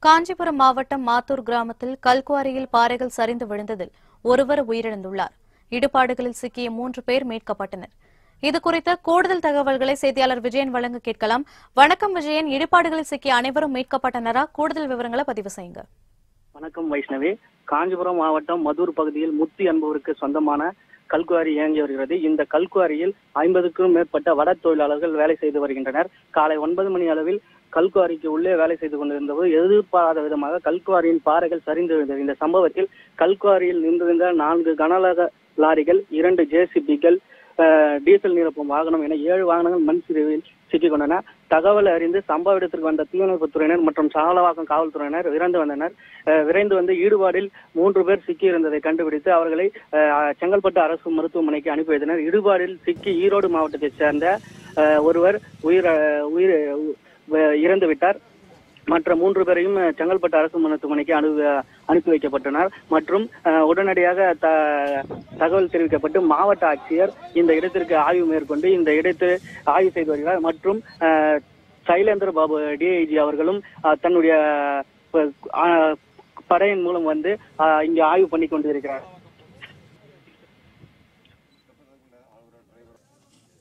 காஞ்சிபுரம் மாவட்டம் மாத்தூர் கிராமத்தில் கல்குவாரியில் பாறைகள் சரிந்து விழுந்ததில் ஒருவர் உயிரிழந்துள்ளார் இடுபாடுகளில் சிக்கிய மூன்று பேர் மீட்கப்பட்டனர் இது குறித்த கூடுதல் தகவல்களை செய்தியாளர் விஜயன் வழங்க கேட்கலாம் வணக்கம் விஜயன் இடுபாடுகளில் சிக்கிய அனைவரும் மீட்கப்பட்டனரா கூடுதல் விவரங்களை பதிவு செய்யுங்க வணக்கம் வைஷ்ணவி காஞ்சிபுரம் மாவட்டம் மதூர் பகுதியில் முத்தி என்பவருக்கு சொந்தமான கல்குவாரி இயங்கி வருகிறது இந்த கல்குவாரியில் ஐம்பதுக்கும் மேற்பட்ட வட தொழிலாளர்கள் வேலை செய்து வருகின்றனர் காலை ஒன்பது மணி அளவில் கல்குவாரிக்கு உள்ளே வேலை செய்து கொண்டிருந்தபோது எதிர்பாராத விதமாக கல்குவாரியின் பாறைகள் சரிந்து விழுந்தது இந்த சம்பவத்தில் கல்குவாரியில் நின்றிருந்த நான்கு கனரக லாரிகள் இரண்டு ஜேசிபிகள் டீசல் நிரப்பும் வாகனம் என ஏழு வாகனங்கள் மண் சரிவில் சிக்கிக் கொண்டன தகவல் அறிந்து சம்பவ இடத்திற்கு வந்த தீயணைப்புத் துறையினர் மற்றும் சாலவாக்கம் காவல்துறையினர் விரைந்து வந்தனர் அஹ் விரைந்து வந்து ஈடுபாடில் மூன்று பேர் சிக்கி இருந்ததை கண்டுபிடித்து அவர்களை அஹ், செங்கல்பட்டு அரசு மருத்துவமனைக்கு அனுப்பி வைத்தனர் ஈடுபாடில் சிக்கி ஈரோடு மாவட்டத்தைச் சேர்ந்த அஹ், ஒருவர் உயிர் அஹ், உயிர் அஹ், இறந்து விட்டார் மற்ற மூன்று பேரையும் அஹ், செங்கல்பட்டு அரசு மருத்துவமனைக்கு அனு அனுப்பி வைக்கப்பட்டனர் மற்றும் அஹ், உடனடியாக த தகவல் தெரிவிக்கப்பட்டு மாவட்ட ஆட்சியர் இந்த இடத்திற்கு ஆய்வு மேற்கொண்டு இந்த இடத்தை ஆய்வு செய்து வருகிறார் மற்றும் அஹ், சைலேந்திர பாபு டிஐஜி அவர்களும் அஹ், தன்னுடைய அஹ், அஹ், படையின் மூலம் வந்து அஹ், இங்கே ஆய்வு பண்ணி கொண்டிருக்கிறார்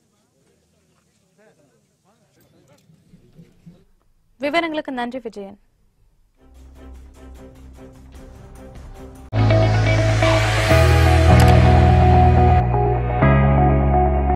விவரங்களுக்கு நன்றி விஜயன்